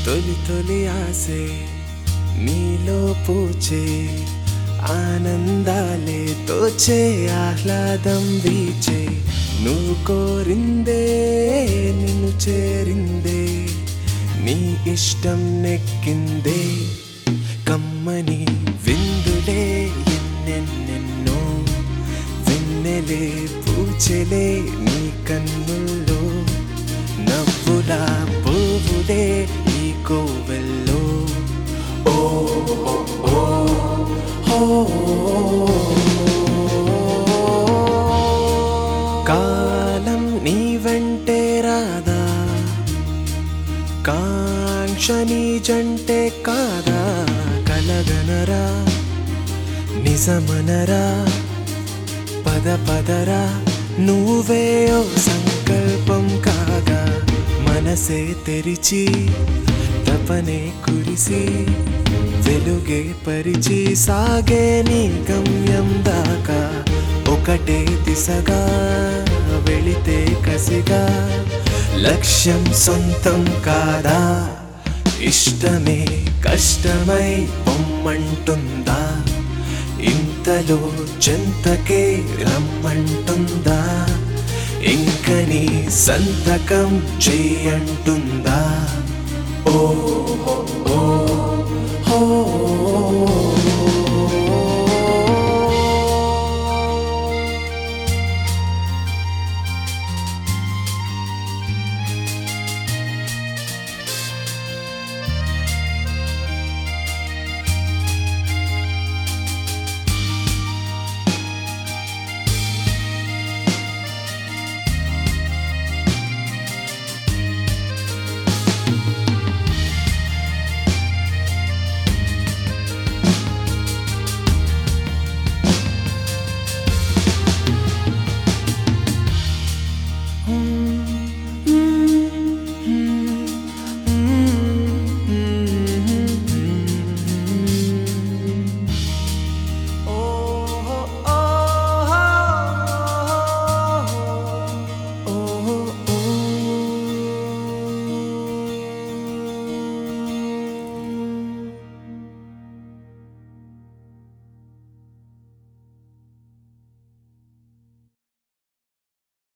తొలి తొలి ఆసే నీలో పూచే ఆనందాలే తోచే ఆహ్లాదం వీచే నువ్వు కోరిందే నిన్ను చేరిందే నీ ఇష్టం నెక్కిందే కమ్మని విందులే ఎన్నెన్నెన్నో వెన్నెలే పూచెలే నీ కన్నుల్లో నవ్వులా పువ్వులే ఈ కోవెల్లో ఓ ఓ, ఓ, కాలం నీ వెంటే రాదా కాంక్ష నీ జంటే కాదా కలగనరా నిజమనరా పద పదరా నువ్వే ఓ సంకల్పం కాగా మనసే తెరిచి తపనే కురిసి వెలుగే పరిచి సాగే నీ గమ్యం దాకా ఒకటే దిశగా వెళితే కసిగా లక్ష్యం సొంతం కాదా ఇష్టమే కష్టమై పొమ్మంటుందా ఇంతలో చెంతకే రమ్మంటుందా ఇంక నీ సంతకం చేయంటుందా ఓ